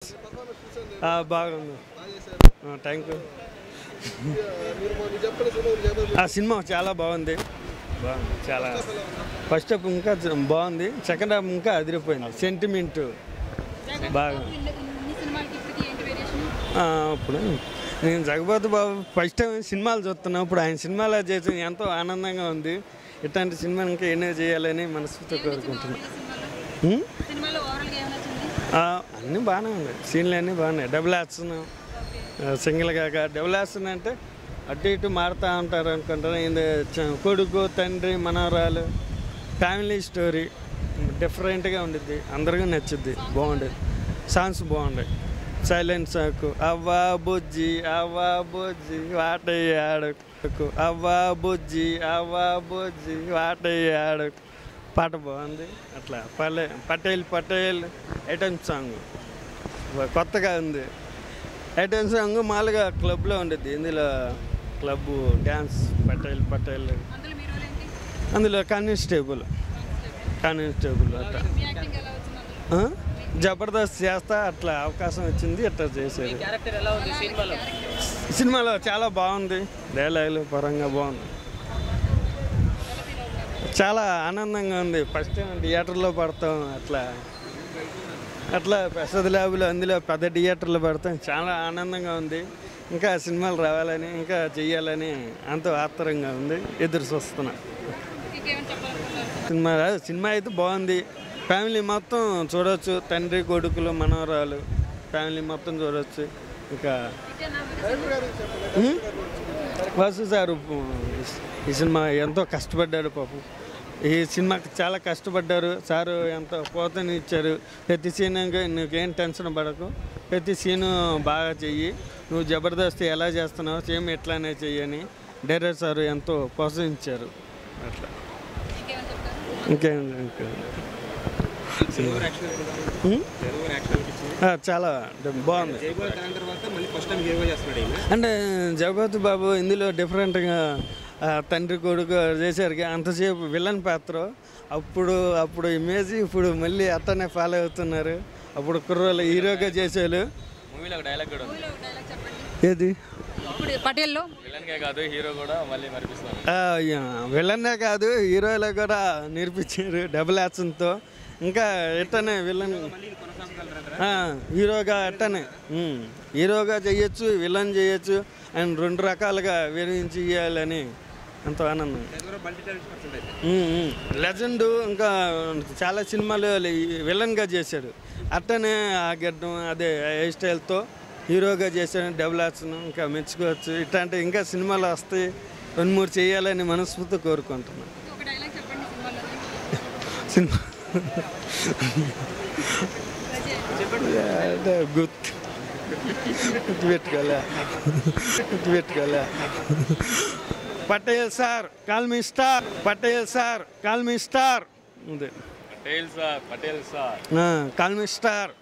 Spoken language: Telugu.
బాగుంది థ్యాంక్ యూ ఆ సినిమా చాలా బాగుంది బాగుంది చాలా ఫస్ట్ హాఫ్ ఇంకా చ- బాగుంది సెకండ్ హాఫ్ ఇంకా అదిరిపోయింది సెంటిమెంట్ బాగా ఇన్ని సినిమాలకి ఇప్పటికి ఏంటి వేరియేషన్ ఆ, ఇప్పుడు నేను జగపతి బాబు ఫస్ట్ టైం సినిమాలు చూస్తున్నాం ఇప్పుడు ఆయన సినిమాలో చేసి ఎంతో ఆనందంగా ఉంది ఇట్లాంటి సినిమా ఇంకా ఎన్నో చేయాలని మనసుతో కోరుకుంటున్నాను ఉం? సినిమాలో ఓవరాల్గా ఏం నచ్చింది ఆ, అన్నీ బాగానే ఉన్నాయి సీన్లు అన్నీ బాగున్నాయి డబుల్ యాక్షన్ సింగిల్ కాక డబుల్ యాక్షన్ అంటే అటు ఇటు మారుతూ ఉంటారు అనుకుంటారు ఇది చ- కొడుకు తండ్రి మనవరాలు ఫ్యామిలీ స్టోరీ డిఫరెంట్గా ఉండిద్ది అందరికీ నచ్చుద్ది బాగుండేది సాంగ్స్ బాగుంటాయి సైలెంట్ సాకు అవ్వా బుజ్జి అవ్వా బుజ్జి వాటయ్యాడు అవ్వా బుజ్జి అవ్వా బుజ్జి వాటయ్యాడు పాట బాగుంది అట్లా పల్లె పటేల్ పటేల్ ఐటమ్ సాంగ్ కొత్తగా ఉంది ఐటమ్ సాంగ్ మామూలుగా క్లబ్లో ఉండేది ఇందులో క్లబ్ డ్యాన్స్ పటేల్ పటేల్ అందులో మీరు ఏంటి అందులో కానిస్టేబుల్ కానిస్టేబుల్ అట్లా మీ యాక్టింగ్ ఎలా వచ్చింది అందులో ఆ? జబర్దస్త్ చేస్తా అట్లా అవకాశం వచ్చింది అట్లా చేసేది క్యారెక్టర్ ఎలా ఉంది సినిమాలో సినిమాలో చాలా బాగుంది డైలాగులు పరంగా బాగుంది చాలా ఆనందంగా ఉంది ఫస్ట్ టైం థియేటర్లో పడతాం అట్లా అట్లా ప్రసాద్ ల్యాబ్లో అందులో పెద్ద థియేటర్లో పడతాం చాలా ఆనందంగా ఉంది ఇంకా సినిమాలు రావాలని ఇంకా చెయ్యాలని అంత ఆత్రంగా ఉంది ఎదురు చూస్తున్నా ఇంకేమైనా చెప్పాలనుకుంటున్నారు సినిమా సినిమా అయితే బాగుంది ఫ్యామిలీ మొత్తం చూడొచ్చు తండ్రి కొడుకులు మనవరాలు ఫ్యామిలీ మొత్తం చూడొచ్చు ఇంకా ఉం? వాసు సార్ ఈ సినిమా ఎంతో కష్టపడ్డాడు పాపం ఈ సినిమాకి చాలా కష్టపడ్డారు సారు ఎంతో పోతని ఇచ్చారు ప్రతి సీన్ నువ్వేం టెన్షన్ పడకు ప్రతి సీను బాగా చెయ్యి నువ్వు జబర్దస్త్ ఎలా చేస్తున్నావు సేమ్ ఎట్లానే చెయ్యని డైరెక్టర్ సారు ఎంతో ప్రోత్సహించారు అట్లా ఇంకేమైనా చెప్తారు ఇంకేం ఇంకేం. ఉం? ఆ, చాలా బాగుంది తర్వాత మళ్ళీ ఫస్ట్ టైం హీరో చేస్తున్నాడు ఈయన అంటే జగపతి బాబు ఇందులో డిఫరెంట్గా ఆ, తండ్రి కొడుకు చేశారు కా- అంతసేపు విలన్ పాత్ర అప్పుడు అప్పుడు ఇమేజ్ ఇప్పుడు మళ్ళీ అట్టనే ఫాలో అవుతున్నారు అప్పుడు కుర్రోళ్ళు హీరోగా చేసేవాళ్ళు మూవీలో ఒక డైలాగ్ కూడా ఉంది మూవీలో ఒక డైలాగ్ చెప్పండి ఏది ఇప్పుడు పటేల్లో విలన్కే కాదు హీరో కూడా మళ్ళీ మరిపిస్తారు ఆ, యా, విలన్నే కాదు హీరోలో కూడా నేర్పించారు డబుల్ యాక్షన్తో ఇంకా ఎట్టనే విలన్ ఆ, హీరోగా అట్టనే ఉమ్, హీరోగా చేయొచ్చు విలన్ చేయొచ్చు అండ్ రెండు రకాలుగా వివరించి ఇవ్వాలని ఎంతో ఆనందం మల్టీ టాలెంట్ పర్సన్ అయితే లెజెండ్ ఇంకా చాలా సినిమాలు విలన్గా చేశాడు అట్టనే ఆ గడ్డం అదే హెయిర్ స్టైల్తో హీరోగా చేశాడు డబుల్ యాక్షన్ ఇంకా మెచ్చుకోవచ్చు ఇట్లాంటి ఇంకా సినిమాలు వస్తాయి రెండు మూడు చేయాలని మనస్ఫూర్తి కోరుకుంటున్నాను ఒక డైలాగ్ చెప్పండి సినిమాలో సినిమా అంటే గుర్తు గుర్తు పెట్టుకోలే గుర్తు పెట్టుకోలే Patel sir call me star Patel sir call me star ఉంది Patel sir Patel sir call me star